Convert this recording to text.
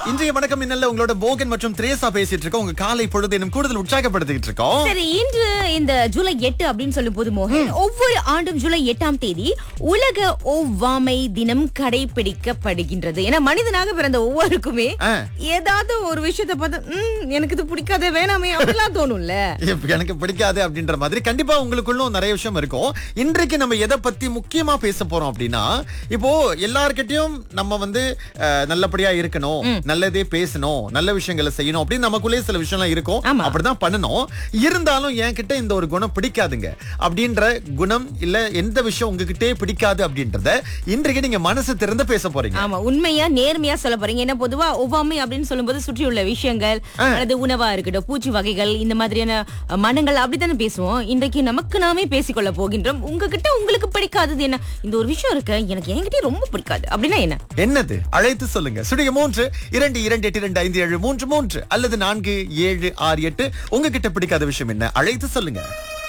இன்றைய வணக்கம் மின்னல்ல உங்களோட போகன் மற்றும் திரேசா பேசிட்டு இருக்கோம் உங்க காலை பொழுது இன்னும் கூடுதல் உற்சாகப்படுத்திட்டு இருக்கோம் சரி இன்று இந்த ஜூலை எட்டு அப்படின்னு சொல்லும் போது மோகன் ஒவ்வொரு ஆண்டும் ஜூலை எட்டாம் தேதி உலக ஒவ்வாமை தினம் கடைபிடிக்கப்படுகின்றது ஏன்னா மனிதனாக பிறந்த ஒவ்வொருக்குமே ஆ. ஏதாவது ஒரு விஷயத்தை பார்த்து "ம், எனக்கு இது பிடிக்காதே வேணாமே அப்படிலாம் தோணும்ல இப்ப எனக்கு பிடிக்காது அப்படின்ற மாதிரி கண்டிப்பா உங்களுக்குள்ளும் நிறைய விஷயம் இருக்கும் இன்றைக்கு நம்ம எதை பத்தி முக்கியமா பேச போறோம் அப்படின்னா இப்போ எல்லார்கிட்டயும் நம்ம வந்து அஹ், நல்லபடியா இருக்கணும் நல்லதே பேசணும் நல்ல விஷயங்களை செய்யணும் அப்படின்னு நமக்குள்ளே சில விஷயம்லாம் இருக்கும் ஆமா. அப்படிதான் பண்ணணும் இருந்தாலும் என்கிட்ட இந்த ஒரு குணம் பிடிக்காதுங்க அப்படின்ற குணம் இல்ல எந்த விஷயம் உங்ககிட்டே பிடிக்காது அப்படின்றத இன்றைக்கு நீங்க மனசு திறந்து பேச போறீங்க ஆமா உண்மையா நேர்மையா சொல்ல போறீங்க ஏன்னா பொதுவா ஒவ்வாமை அப்படின்னு சொல்லும்போது சுற்றியுள்ள விஷயங்கள் அல்லது உணவா இருக்கட்டும் பூச்சி வகைகள் இந்த மாதிரியான அஹ், மனங்கள் அப்படித்தானே பேசுவோம் இன்றைக்கு நமக்கு நாமே பேசிக்கொள்ள போகின்றோம் உங்ககிட்ட உங்களுக்கு பிடிக்காதது என்ன இந்த ஒரு விஷயம் இருக்கு எனக்கு என்கிட்ட ரொம்ப பிடிக்காது அப்படின்னா என்ன என்னது அழைத்து சொல்லுங்க சுடிய மூன்று இரண்டு இரண்டு எட்டு இரண்டு ஐந்து ஏழு மூன்று மூன்று அல்லது நான்கு ஏழு ஆறு எட்டு உங்ககிட்ட பிடிக்காத விஷயம் என்ன அழைத்து சொல்லுங்க